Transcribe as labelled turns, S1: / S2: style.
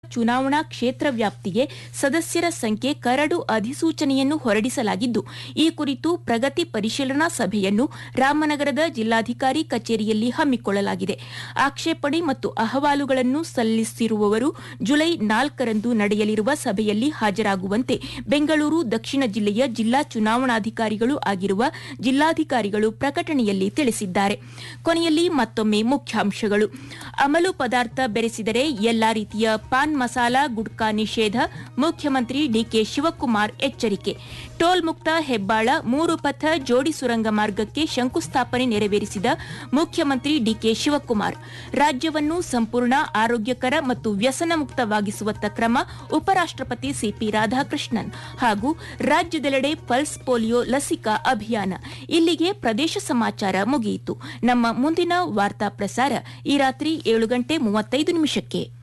S1: ಚುನಾವಣಾ ಕ್ಷೇತ್ರ ವ್ಯಾಪ್ತಿಗೆ ಸದಸ್ಯರ ಸಂಖ್ಯೆ ಕರಡು ಅಧಿಸೂಚನೆಯನ್ನು ಹೊರಡಿಸಲಾಗಿದ್ದು ಈ ಕುರಿತು ಪ್ರಗತಿ ಪರಿಶೀಲನಾ ಸಭೆಯನ್ನು ರಾಮನಗರದ ಜಿಲ್ಲಾಧಿಕಾರಿ ಕಚೇರಿಯಲ್ಲಿ ಹಮ್ಮಿಕೊಳ್ಳಲಾಗಿದೆ ಆಕ್ಷೇಪಣೆ ಮತ್ತು ಅಹವಾಲುಗಳನ್ನು ಸಲ್ಲಿಸಿರುವವರು ಜುಲೈ ನಾಲ್ಕರಂದು ನಡೆಯಲಿರುವ ಸಭೆಯಲ್ಲಿ ಹಾಜರಾಗುವಂತೆ ಬೆಂಗಳೂರು ದಕ್ಷಿಣ ಜಿಲ್ಲೆಯ ಜಿಲ್ಲಾ ಚುನಾವಣಾಧಿಕಾರಿಗಳು ಆಗಿರುವ ಜಿಲ್ಲಾಧಿಕಾರಿಗಳು ಪ್ರಕಟಣೆಯಲ್ಲಿ ತಿಳಿಸಿದ್ದಾರೆ ಕೊನೆಯಲ್ಲಿ ಮತ್ತೊಮ್ಮೆ ಮುಖ್ಯಾಂಶಗಳು ಅಮಲು ಪದಾರ್ಥ ಬೆರೆಸಿದರೆ ಎಲ್ಲಾ ರೀತಿಯ ಪಾನ್ ಮಸಾಲಾ ಗುಟ್ಕಾ ನಿಷೇಧ ಮುಖ್ಯಮಂತ್ರಿ ಡಿಕೆ ಶಿವಕುಮಾರ್ ಎಚ್ಚರಿಕೆ ಟೋಲ್ ಮುಕ್ತ ಹೆಬ್ಬಾಳ ಮೂರು ಪಥ ಜೋಡಿ ಸುರಂಗ ಮಾರ್ಗಕ್ಕೆ ಶಂಕುಸ್ಥಾಪನೆ ನೆರವೇರಿಸಿದ ಮುಖ್ಯಮಂತ್ರಿ ಡಿಕೆ ಶಿವಕುಮಾರ್ ರಾಜ್ಯವನ್ನು ಸಂಪೂರ್ಣ ಆರೋಗ್ಯಕರ ಮತ್ತು ವ್ಯಸನ ಮುಕ್ತವಾಗಿಸುವತ್ತ ಕ್ರಮ ಉಪರಾಷ್ಟಪತಿ ಸಿಪಿ ರಾಧಾಕೃಷ್ಣನ್ ಹಾಗೂ ರಾಜ್ಯದೆಲ್ಲೆಡೆ ಪಲ್ಸ್ ಪೋಲಿಯೋ ಲಸಿಕಾ ಅಭಿಯಾನ ಇಲ್ಲಿಗೆ ಪ್ರದೇಶ ಸಮಾಚಾರ ಮುಗಿಯಿತು ನಮ್ಮ ಮುಂದಿನ ವಾರ್ತಾ ಪ್ರಸಾರ ಈ ರಾತ್ರಿ ಏಳು ಗಂಟೆ ಮೂವತ್ತೈದು ನಿಮಿಷಕ್ಕೆ